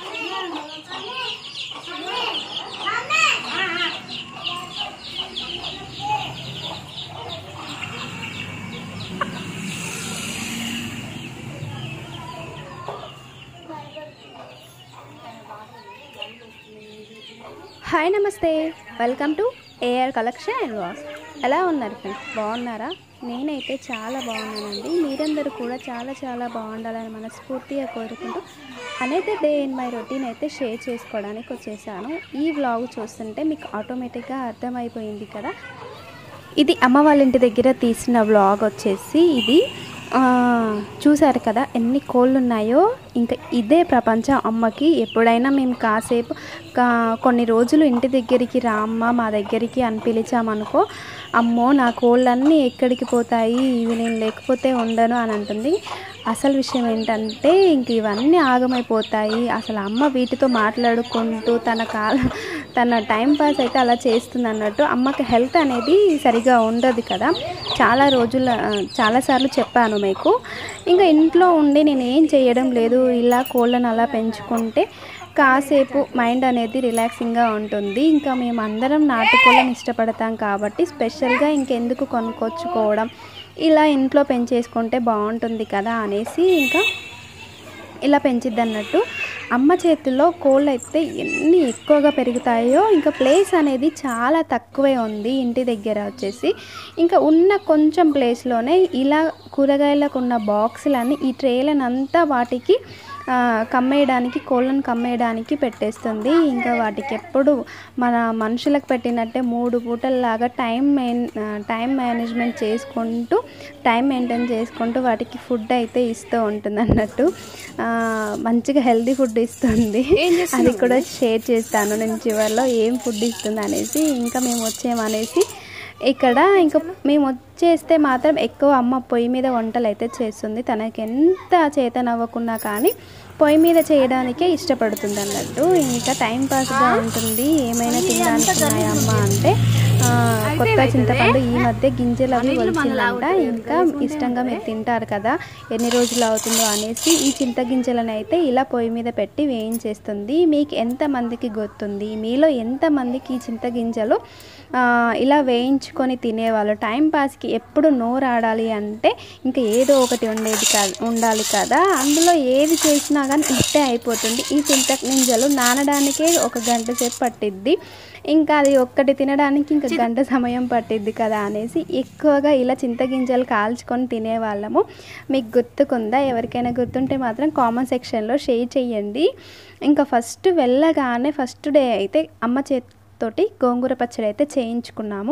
Hi నమస్తే welcome to AR collection and వాస్ ఎలా ఉన్నారు ఫ్రెండ్స్ బాగున్నారా నేనైతే చాలా బాగున్నానండి మీరందరూ కూడా చాలా చాలా బాగుండాలని మనస్ఫూర్తిగా కోరుకుంటూ అనేది డే ఇన్ మై రొటీన్ అయితే షేర్ చేసుకోవడానికి వచ్చేసాను ఈ వ్లాగ్ చూస్తుంటే మీకు ఆటోమేటిక్గా అర్థమైపోయింది కదా ఇది అమ్మ వాళ్ళ ఇంటి దగ్గర తీసిన వ్లాగ్ వచ్చేసి ఇది ఆ, చూసారు కదా ఎన్ని కోళ్ళు ఉన్నాయో ఇంకా ఇదే ప్రపంచం అమ్మకి ఎప్పుడైనా మేము కాసేపు కా- కొన్ని రోజులు ఇంటి దగ్గరికి రా అమ్మ మా దగ్గరికి అని పిలిచామనుకో అమ్మో నా కోళ్ళన్నీ ఎక్కడికి పోతాయి ఇవి నేను లేకపోతే ఉండను అని అంటుంది అసలు విషయం ఏంటంటే ఇంక ఇవన్నీ ఆగమైపోతాయి అసలు అమ్మ వీటితో మాట్లాడుకుంటూ తన కాల తన టైం పాస్ అయితే అలా చేస్తుంది అన్నట్టు అమ్మకి హెల్త్ అనేది సరిగా ఉండదు కదా చాలా రోజుల చాలాసార్లు చెప్పాను మీకు ఇంకా ఇంట్లో ఉండి నేను ఏం చేయడం లేదు ఇలా కోళ్ళను అలా పెంచుకుంటే కాసేపు మైండ్ అనేది రిలాక్సింగ్గా ఉంటుంది ఇంకా మేము అందరం నాటుకోళ్ళని ఇష్టపడతాం కాబట్టి స్పెషల్గా ఇంకెందుకు కొనుక్కొచ్చుకోవడం ఇలా ఇంట్లో పెంచేసుకుంటే బాగుంటుంది కదా అనేసి ఇంకా ఇలా పెంచిద్ది అన్నట్టు అమ్మ చేతుల్లో కోళ్ళు అయితే ఎన్ని ఎక్కువగా పెరుగుతాయో ఇంకా ప్లేస్ అనేది చాలా తక్కువే ఉంది ఇంటి దగ్గర వచ్చేసి ఇంకా ఉన్న కొంచెం ప్లేస్లోనే ఇలా కూరగాయలకు ఉన్న బాక్సులన్నీ ఈ ట్రేలను అంతా వాటికి ఆ, కమ్మేయడానికి కోళ్ళను కమ్మేయడానికి పెట్టేస్తుంది ఇంకా వాటికి ఎప్పుడు మన మనుషులకు పెట్టినట్టే మూడు పూటల్లాగా టైం మెయిన్ టైం మేనేజ్మెంట్ చేసుకుంటూ టైం మెయింటైన్ చేసుకుంటూ వాటికి ఫుడ్ అయితే ఇస్తూ ఉంటుంది అన్నట్టు ఆ, మంచిగా హెల్దీ ఫుడ్ ఇస్తుంది అది కూడా షేర్ చేస్తాను నేను చివరిలో ఏం ఫుడ్ ఇస్తుంది అనేసి ఇంకా మేము వచ్చేమనేసి ఇక్కడ ఇంకా మేము వచ్చేస్తే మాత్రం ఎక్కువ అమ్మ పొయ్యి మీద వంటలు అయితే చేస్తుంది తనకి ఎంత చేతనవ్వకున్నా కానీ పొయ్యి మీద చేయడానికే ఇష్టపడుతుంది అన్నట్టు ఇంకా టైం పాస్గా ఉంటుంది ఏమైనా తినడానికి ఉన్నాయా అమ్మ అంటే ఆ, కొత్త చింతపండు ఈ మధ్య గింజలు అవి వలిచిందంట ఇంకా ఇష్టంగా మీరు తింటారు కదా ఎన్ని రోజులు అవుతుందో అనేసి ఈ చింత గింజలను అయితే ఇలా పొయ్యి మీద పెట్టి వేయించేస్తుంది మీకు ఎంతమందికి గుర్తుంది మీలో ఎంతమందికి ఈ చింత గింజలు ఆ, ఇలా వేయించుకొని తినేవాళ్ళు టైం పాస్కి ఎప్పుడు నోరు ఆడాలి అంటే ఇంకా ఏదో ఒకటి ఉండేది కాదు ఉండాలి కదా అందులో ఏది చేసినా కానీ ఇట్టే అయిపోతుంది ఈ చింత గింజలు నానడానికే ఒక గంట సేపు పట్టిద్ది ఇంకా అది ఒక్కటి తినడానికి ఇంకా గంట సమయం పట్టిద్ది కదా అనేసి ఎక్కువగా ఇలా చింతగింజలు కాల్చుకొని తినేవాళ్ళము మీకు గుర్తుకుందా ఎవరికైనా గుర్తుంటే మాత్రం కామెంట్ సెక్షన్లో షేర్ చేయండి ఇంకా ఫస్ట్ వెళ్ళగానే ఫస్ట్ డే అయితే అమ్మ చేతితోటి గోంగూర పచ్చడి అయితే చేయించుకున్నాము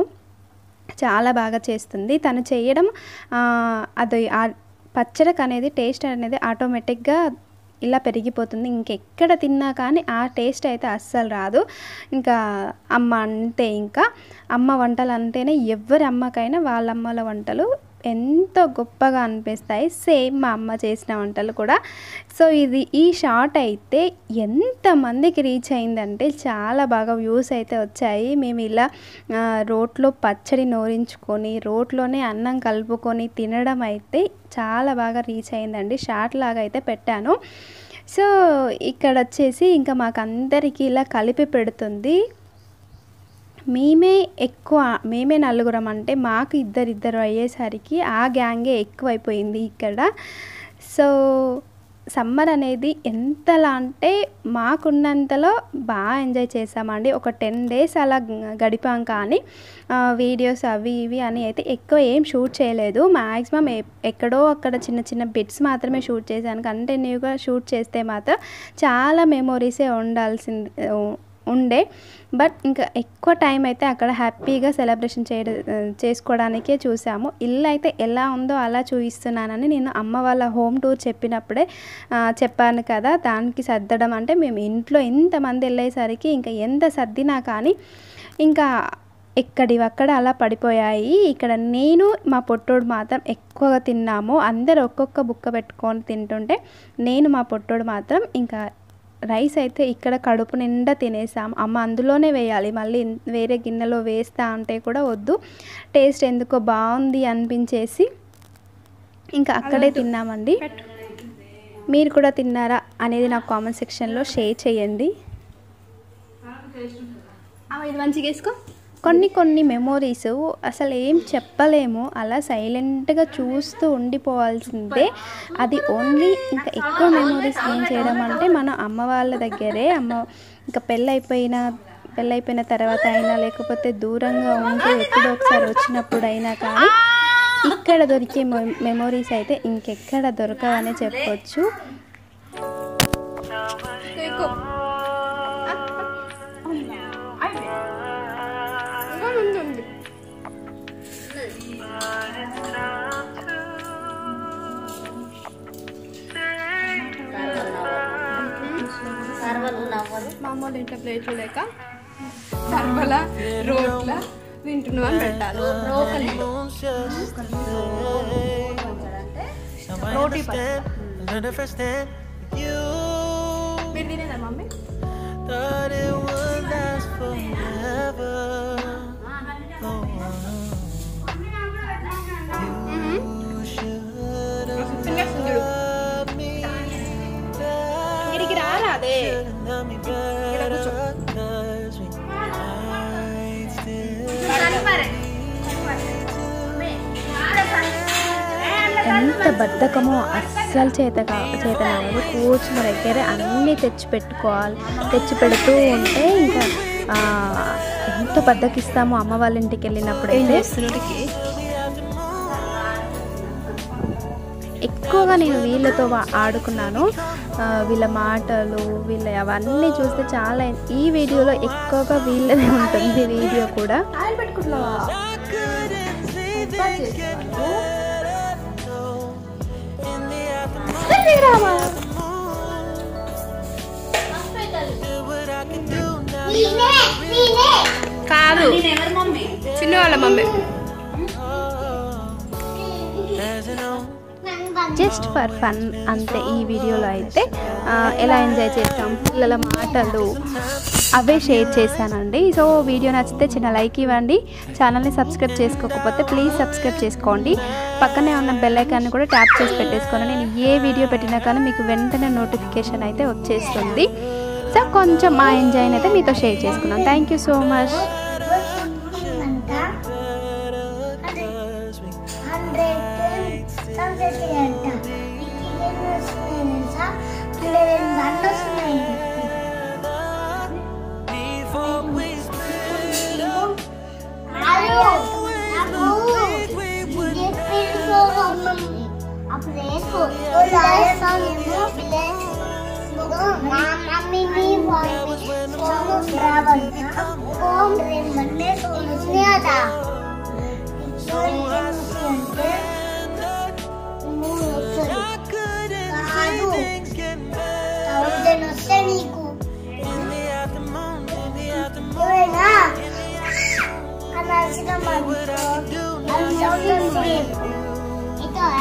చాలా బాగా చేస్తుంది తను చేయడం ఆ, అది ఆ పచ్చడికి అనేది టేస్ట్ అనేది ఆటోమేటిక్గా ఇలా పెరిగిపోతుంది ఇంకెక్కడ తిన్నా కానీ ఆ టేస్ట్ అయితే అస్సలు రాదు ఇంకా అమ్మ అంతే ఇంకా అమ్మ వంటలు అంటేనే ఎవరి అమ్మకైనా వాళ్ళ అమ్మల వంటలు ఎంతో గొప్పగా అనిపిస్తాయి సేమ్ మా అమ్మ చేసిన వంటలు కూడా సో ఇది ఈ షార్ట్ అయితే ఎంతమందికి రీచ్ అయిందంటే చాలా బాగా వ్యూస్ అయితే వచ్చాయి మేము ఇలా ఆ, రోట్లో పచ్చడి నోరించుకొని రోట్లోనే అన్నం కలుపుకొని తినడం అయితే చాలా బాగా రీచ్ అయిందండి షార్ట్ లాగా అయితే పెట్టాను సో ఇక్కడ వచ్చేసి ఇంకా మాకు అందరికీ ఇలా కలిపి పెడుతుంది మేమే ఎక్కువ మేమే నలుగురం అంటే మాకు ఇద్దరిద్దరు అయ్యేసరికి ఆ గ్యాంగే ఎక్కువైపోయింది ఇక్కడ సో సమ్మర్ అనేది ఎంతలా అంటే మాకున్నంతలో బాగా ఎంజాయ్ చేసామండి ఒక టెన్ డేస్ అలా గ- గడిపాం కానీ ఆ, వీడియోస్ అవి ఇవి అని అయితే ఎక్కువ ఏం షూట్ చేయలేదు మ్యాక్సిమం ఎక్కడో అక్కడ చిన్న చిన్న బిట్స్ మాత్రమే షూట్ చేశాను కంటిన్యూగా షూట్ చేస్తే మాత్రం చాలా మెమొరీసే ఉండాల్సింది ఉండే బట్ ఇంకా ఎక్కువ టైం అయితే అక్కడ హ్యాపీగా సెలబ్రేషన్ చేయడం చేసుకోవడానికే చూసాము ఇల్లు అయితే ఎలా ఉందో అలా చూపిస్తున్నానని నేను అమ్మ వాళ్ళ హోమ్ టూర్ చెప్పినప్పుడే ఆ, చెప్పాను కదా దానికి సర్దడం అంటే మేము ఇంట్లో ఎంతమంది వెళ్ళేసరికి ఇంకా ఎంత సర్దినా కానీ ఇంకా ఎక్కడివక్కడ అలా పడిపోయాయి ఇక్కడ నేను మా పొట్టోడు మాత్రం ఎక్కువగా తిన్నాము అందరు ఒక్కొక్క బుక్క పెట్టుకొని తింటుంటే నేను మా పొట్టోడు మాత్రం ఇంకా రైస్ అయితే ఇక్కడ కడుపు నిండా తినేసాం అమ్మ అందులోనే వేయాలి మళ్ళీ ఇన్- వేరే గిన్నెలో వేస్తా అంటే కూడా వద్దు టేస్ట్ ఎందుకో బాగుంది అనిపించేసి ఇంకా అక్కడే తిన్నామండి మీరు కూడా తిన్నారా అనేది నాకు కామెంట్ సెక్షన్లో షేర్ చేయండి ఇది మంచిగా వేసుకో కొన్ని కొన్ని మెమోరీస్ అసలు ఏం చెప్పలేము అలా సైలెంట్గా చూస్తూ ఉండిపోవాల్సిందే అది ఓన్లీ ఇంకా ఎక్కువ మెమోరీస్ ఏం చేయడం అంటే మన అమ్మ వాళ్ళ దగ్గరే అమ్మ ఇంకా పెళ్ళైపోయిన పెళ్ళైపోయిన తర్వాత అయినా లేకపోతే దూరంగా ఉంటూ ఎప్పుడో ఒకసారి వచ్చినప్పుడు అయినా కానీ ఇక్కడ దొరికే మెమోరీస్ అయితే ఇంకెక్కడ దొరకవనే చెప్పొచ్చు మామూలు ఇంట్లో ప్లేట్లు లేక సర్వల రోట్ల తింటున్నాం అని పెట్టాలి రోకలి రోటీ Learn to understand you. మీరు తినేదా mummy Thought it would last forever. Oh, you should have loved me. ఇక్కడికి రారా అదే Love me better, 'cause we might still ఎంత బద్ధకమో అస్సలు చేత కా చేత కాదు కూర్చున్న దగ్గరే అన్నీ తెచ్చి పెట్టుకోవాలి తెచ్చి పెడుతూ ఉంటే ఇంకా ఆ, ఎంత బద్దకిస్తామో అమ్మ వాళ్ళ ఇంటికి వెళ్ళినప్పుడు అయితే ఎక్కువగా నేను వీళ్ళతో వా- ఆడుకున్నాను ఆ, వీళ్ళ మాటలు వీళ్ళ అవన్నీ చూస్తే చాలా ఈ వీడియోలో ఎక్కువగా వీళ్ళదే ఉంటుంది వీడియో కూడా ఆయిల్ పెట్టుకుంటున్నావా కాదు చిన్న వాళ్ళ mummy As an old just for fun అంతే ఈ వీడియోలో అయితే ఆ, ఎలా ఎంజాయ్ చేస్తాం పిల్లల మాటలు అవే షేర్ చేశానండి సో వీడియో నచ్చితే చిన్న లైక్ ఇవ్వండి ఛానల్ని సబ్స్క్రైబ్ చేసుకోకపోతే ప్లీజ్ సబ్స్క్రైబ్ చేసుకోండి పక్కనే ఉన్న బెల్ ఐకాన్ని కూడా ట్యాప్ చేసి పెట్టేసుకోండి నేను ఏ వీడియో పెట్టినా కానీ మీకు వెంటనే నోటిఫికేషన్ అయితే వచ్చేస్తుంది సో కొంచెం మా ఎంజాయ్ని అయితే మీతో షేర్ చేసుకున్నాను thank you so much before we split up. అప్పుడు వేసుకో మమ్మీని సోను ట్రావెల్ ఓం రెండు మంది సోను వచ్చినాయట అంటే మూడు వస్తుంది I couldn't కాదు things get better థౌజండ్ వస్తే నీకు in the afternoon, in the afternoon. ఎవరైనా కనాల్సిన మనతో అది చదువుతుంది ఇతరా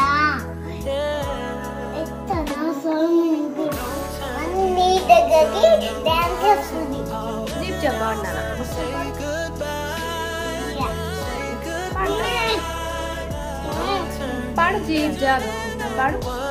ఎత్తనా సోను అని నీ దగ్గరికి డ్యాన్స్ వస్తుంది జీప్ చెప్పాలన్నా పాడు జీప్ జాబ్ పాడు